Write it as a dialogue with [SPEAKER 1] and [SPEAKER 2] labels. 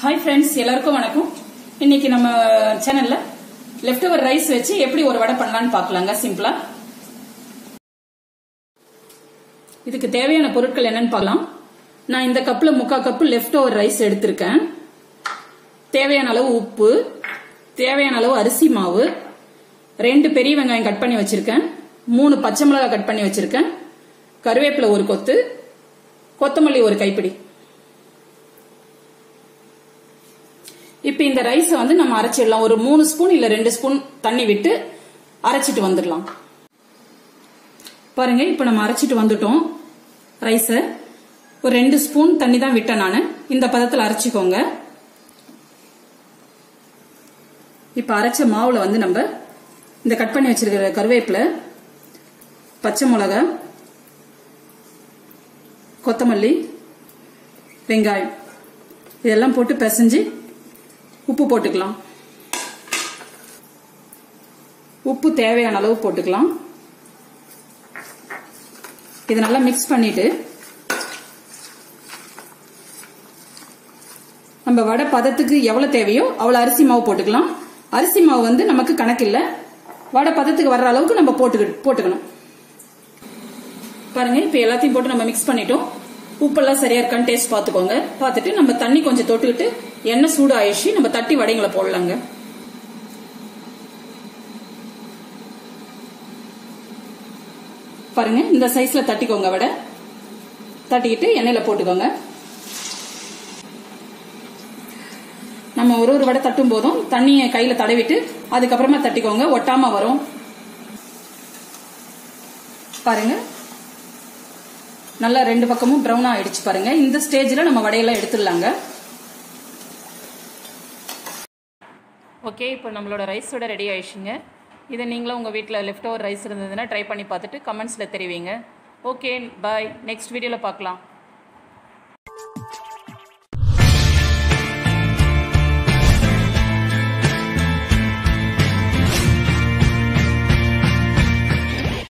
[SPEAKER 1] hi friends எல்லாருக்கும் வணக்கம் இன்னைக்கு நம்ம சேனல்ல லெஃப்ட் ஓவர் ரைஸ் வச்சு எப்படி ஒரு வடை பண்ணலாம்னு பார்க்கலாங்க சிம்பிளா இதுக்கு தேவையான பொருட்கள் என்னன்னு பார்க்கலாம் நான் இந்த கப்ல முக்கால் கப்பு லெஃப்ட் ஓவர் ரைஸ் எடுத்திருக்கேன் தேவையான அளவு உப்பு தேவையான அளவு அரிசி மாவு ரெண்டு பெரிய வெங்காயம் கட் பண்ணி வச்சிருக்கேன் மூணு பச்சை மிளகாய் கட் பண்ணி வச்சிருக்கேன் கருவேப்பிலை ஒரு கொத்து கொத்தமல்லி ஒரு கைப்பிடி இப்போ இந்த ரைஸை வந்து நம்ம அரைச்சிடலாம் ஒரு மூணு ஸ்பூன் இல்ல ரெண்டு ஸ்பூன் தண்ணி விட்டு அரைச்சிட்டு வந்துடலாம் பாருங்க இப்போ நம்ம அரைச்சிட்டு வந்துட்டோம் ரைஸை ஒரு ரெண்டு ஸ்பூன் தண்ணி தான் விட்டேன் நான் இந்த பதத்தில் அரைச்சிக்கோங்க இப்போ அரைச்ச மாவுல வந்து நம்ம இந்த கட் பண்ணி வச்சிருக்கிற கருவேப்பிலை பச்சை மிளகா கொத்தமல்லி வெங்காயம் இதெல்லாம் போட்டு பிசைஞ்சு உப்பு போட்டுக்கலாம் உப்பு தேவையான அளவு போட்டுக்கலாம் இது நல்லா மிக்ஸ் பண்ணிட்டு நம்ம வடை பதத்துக்கு எவ்வளவு தேவையோ அவ்வளவு அரிசி மாவு போட்டுக்கலாம் அரிசி மாவு வந்து நமக்கு கணக்கு இல்ல வடை பதத்துக்கு வர்ற அளவுக்கு நம்ம போட்டு போட்டுக்கணும் பாருங்க இப்ப எல்லாத்தையும் போட்டு நம்ம மிக்ஸ் பண்ணிட்டோம் உப்பெல்லாம் சரியா இருக்கான்னு டேஸ்ட் பார்த்துக்கோங்க பார்த்துட்டு நம்ம தண்ணி கொஞ்சம் தொட்டுக்கிட்டு எண்ணெய் சூடு ஆயிடுச்சு நம்ம தட்டி வடைங்களை போடலாங்க பாருங்க இந்த சைஸ்ல தட்டிக்கோங்க வடை தட்டிக்கிட்டு எண்ணெயில போட்டுக்கோங்க நம்ம ஒரு ஒரு வடை தட்டும் போதும் தண்ணியை கையில தடவிட்டு அதுக்கப்புறமா தட்டிக்கோங்க ஒட்டாம வரும் பாருங்க நல்லா ரெண்டு பக்கமும் ப்ரௌன் ஆயிடுச்சு பாருங்க இந்த ஸ்டேஜ்ல நம்ம வடையெல்லாம் எடுத்துடலாங்க ஓகே இப்போ நம்மளோட ரைஸோட ரெடி ஆயிடுச்சுங்க இதை நீங்களும் உங்கள் வீட்டில் லெஃப்ட் ஓவர் ரைஸ் இருந்ததுன்னா ட்ரை பண்ணி பார்த்துட்டு கமெண்ட்ஸில் தெரிவிங்க ஓகே பாய் நெக்ஸ்ட் வீடியோவில் பார்க்கலாம்